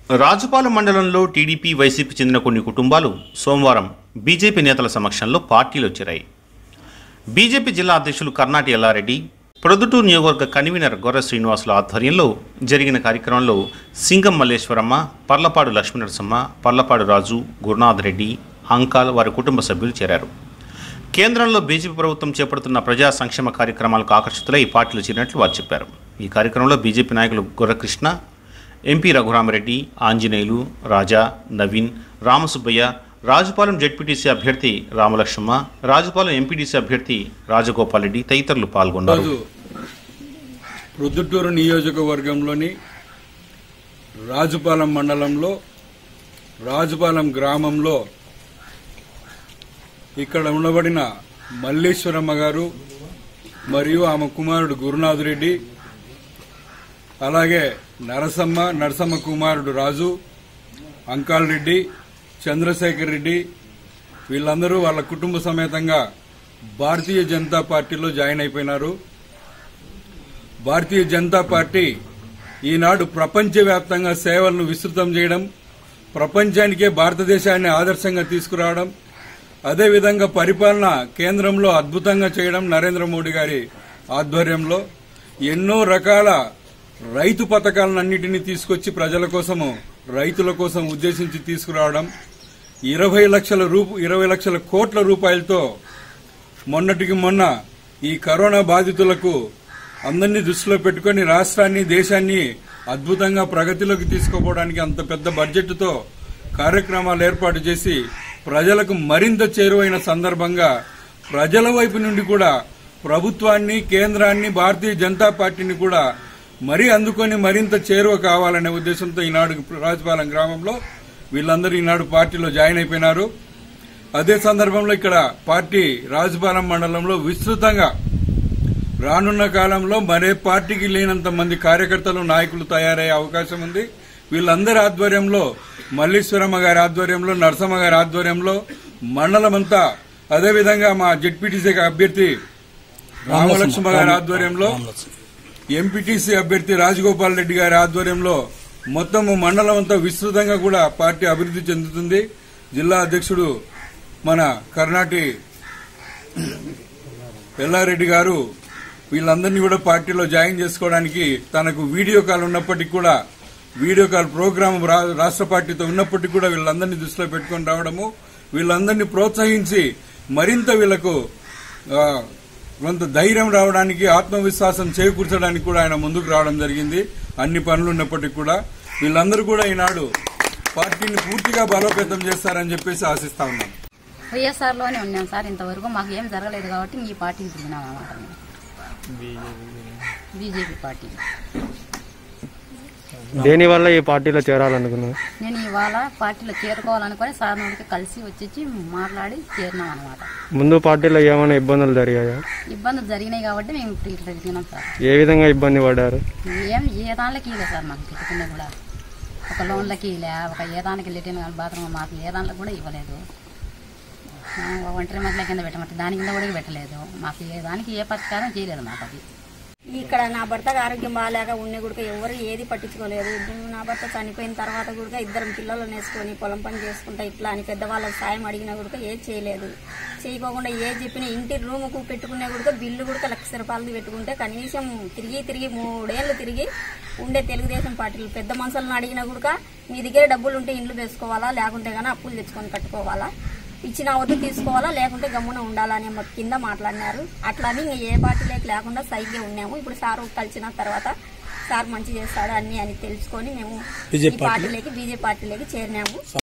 రాజుపాలెం మండలంలో TDP YCP చెందిన కొన్ని కుటుంబాలు సోమవారం బీజేపీ నేతల సమక్షంలో పార్టీలో చేరాయి బీజేపీ జిల్లా అధ్యక్షులు కర్నాటి ఎల్లారెడ్డి ప్రొద్దుటూరు నియోజకవర్గ కన్వీనర్ గొర్రె శ్రీనివాసుల ఆధ్వర్యంలో జరిగిన కార్యక్రమంలో సింగం మల్లేశ్వరమ్మ పర్లపాడు లక్ష్మీనరసమ్మ పర్లపాడు రాజు గురునాథ్ రెడ్డి అంకాల్ వారి కుటుంబ సభ్యులు చేరారు కేంద్రంలో బీజేపీ ప్రభుత్వం చేపడుతున్న ప్రజా సంక్షేమ కార్యక్రమాలకు ఆకర్షితులై ఈ పార్టీలో చేరినట్లు వారు చెప్పారు ఈ కార్యక్రమంలో బీజేపీ నాయకులు గొర్రకృష్ణ ఎంపీ రఘురామరెడ్డి ఆంజనేయులు రాజా నవీన్ రామసుబ్బయ్య రాజుపాలెం జెడ్పీటీసీ అభ్యర్థి రామలక్ష్మ రాజుపాలెం ఎంపీటీసీ అభ్యర్థి రాజగోపాల్ రెడ్డి తదితరులు పాల్గొన్నారు ఈరోజు ప్రొద్దుటూరు నియోజకవర్గంలోని రాజుపాలెం మండలంలో రాజుపాలెం గ్రామంలో ఇక్కడ ఉండబడిన మల్లేశ్వరమ్మ గారు మరియు ఆమె కుమారుడు గురునాథ్ రెడ్డి అలాగే నరసమ్మ నరసమ్మ కుమారుడు రాజు అంకాల్ రెడ్డి చంద్రశేఖర్ రెడ్డి వీళ్ళందరూ వాళ్ళ కుటుంబ సమేతంగా భారతీయ జనతా పార్టీలో జాయిన్ అయిపోయినారు భారతీయ జనతా పార్టీ ఈనాడు ప్రపంచవ్యాప్తంగా సేవలను విస్తృతం చేయడం ప్రపంచానికే భారతదేశాన్ని ఆదర్శంగా తీసుకురావడం అదేవిధంగా పరిపాలన కేంద్రంలో అద్భుతంగా చేయడం నరేంద్ర మోడీ గారి ఆధ్వర్యంలో ఎన్నో రకాల రైతు పథకాలన్నింటినీ తీసుకొచ్చి ప్రజల కోసము రైతుల కోసం ఉద్దేశించి తీసుకురావడం ఇరవై లక్షల రూపు ఇరవై లక్షల కోట్ల రూపాయలతో మొన్నటికి మొన్న ఈ కరోనా బాధితులకు అందరినీ దృష్టిలో పెట్టుకుని రాష్ట్రాన్ని దేశాన్ని అద్భుతంగా ప్రగతిలోకి తీసుకుపోవడానికి అంత పెద్ద బడ్జెట్తో కార్యక్రమాలు ఏర్పాటు చేసి ప్రజలకు మరింత చేరువైన సందర్భంగా ప్రజల వైపు నుండి కూడా ప్రభుత్వాన్ని కేంద్రాన్ని భారతీయ జనతా పార్టీని కూడా మరీ అందుకొని మరింత చేరువ కావాలనే ఉద్దేశంతో ఈనాడు రాజపాలెం గ్రామంలో వీళ్ళందరూ ఈనాడు పార్టీలో జాయిన్ అయిపోయినారు అదే సందర్భంలో ఇక్కడ పార్టీ రాజపాలెం మండలంలో విస్తృతంగా రానున్న కాలంలో మరే పార్టీకి లేనంత మంది కార్యకర్తలు నాయకులు తయారయ్యే అవకాశం ఉంది వీళ్ళందరి ఆధ్వర్యంలో మల్లీశ్వరమ్మ గారి ఆధ్వర్యంలో నరసమ్మ గారి ఆధ్వర్యంలో మండలమంతా అదేవిధంగా మా జెడ్పీటీసీ అభ్యర్థి రామలక్ష్మ గారి ఆధ్వర్యంలో ఎంపీటీసీ అభ్యర్థి రాజగోపాల్ రెడ్డి గారి ఆధ్వర్యంలో మొత్తము మండలం అంతా విస్తృతంగా కూడా పార్టీ అభివృద్ధి చెందుతుంది జిల్లా అధ్యక్షుడు మన కర్ణాటి ఎల్లారెడ్డి గారు వీళ్ళందరినీ కూడా పార్టీలో జాయిన్ చేసుకోవడానికి తనకు వీడియో కాల్ ఉన్నప్పటికీ కూడా వీడియో కాల్ ప్రోగ్రాం రా- రాష్ట్ర పార్టీతో ఉన్నప్పటికీ కూడా వీళ్ళందరినీ దృష్టిలో పెట్టుకొని రావడము వీళ్ళందరినీ ప్రోత్సహించి మరింత వీళ్లకు ఆ, కొంత ధైర్యం రావడానికి ఆత్మవిశ్వాసం చేకూర్చడానికి కూడా ఆయన ముందుకు రావడం జరిగింది అన్ని పనులు ఉన్నప్పటికీ కూడా వీళ్ళందరూ కూడా ఈనాడు పార్టీని పూర్తిగా బలోపేతం చేస్తారని చెప్పేసి ఆశిస్తా ఉన్నాం వైఎస్ఆర్లోనే ఉన్నాం సార్ ఇంతవరకు మాకు ఏం జరగలేదు కాబట్టి ఈ పార్టీకి దిగినాం అన్నమాట మేము బీజేపీ పార్టీ దేని వల్ల ఈ పార్టీలో చేరాలనుకున్నావు నేను ఇవాళ పార్టీలో చేరుకోవాలనుకొని సార్ నుండి కలిసి వచ్చి మాట్లాడి చేరినాం అనమాట ముందు పార్టీలో ఏమైనా ఇబ్బందులు జరిగాయా ఇబ్బందులు జరిగినాయి కాబట్టి మేము ఇప్పుడు ఇట్లా దిగినాం సార్ ఏ విధంగా ఇబ్బంది పడ్డారు ఏం ఏ దానిలోకి ఇలే సార్ మాకు పెట్టుకునే కూడా ఒక లోన్లకి ఇలే ఒక ఏ దానికి లెటిన్ బాత్రూమ్ మాకు ఏ దాంట్లో కూడా ఇవ్వలేదు ఆ, ఒంటరి మధ్యలో కింద పెట్టమంటే దాని కింద కూడా పెట్టలేదు మాకు ఏ దానికి ఏ పరిష్కారం చేయలేదు మాకు అది ఇక్కడ నా భర్తకు ఆరోగ్యం బాగాలేక ఉన్న కూడా ఎవరు ఏది పట్టించుకోలేదు నా భర్త చనిపోయిన తర్వాత కూడా ఇద్దరం పిల్లలను వేసుకొని పొలం పని చేసుకుంటా ఇట్లా అని పెద్దవాళ్ళకి సాయం అడిగినా కూడా ఏది చేయలేదు చేయకోకుండా ఏది చెప్పినా ఇంటి రూముకు పెట్టుకునే కూడా బిల్లు కూడా లక్ష రూపాయలది పెట్టుకుంటే కనీసం తిరిగి తిరిగి మూడేళ్లు తిరిగి ఉండే తెలుగుదేశం పార్టీలు పెద్ద మనుషులను అడిగినా కూడా మీ దగ్గర డబ్బులు ఉంటే ఇండ్లు వేసుకోవాలా లేకుంటే గానీ అప్పులు తెచ్చుకొని కట్టుకోవాలా ఇచ్చిన అవధి తీసుకోవాలా లేకుంటే గమ్మున ఉండాలని మొ- కింద మాట్లాడినారు అట్లని ఇంక ఏ పార్టీలోకి లేకుండా సైగే ఉన్నాము ఇప్పుడు సార్ కలిసిన తర్వాత సార్ మంచి చేస్తాడు అన్ని అని తెలుసుకొని మేము ఈ పార్టీలోకి బీజేపీ పార్టీలోకి చేరినాము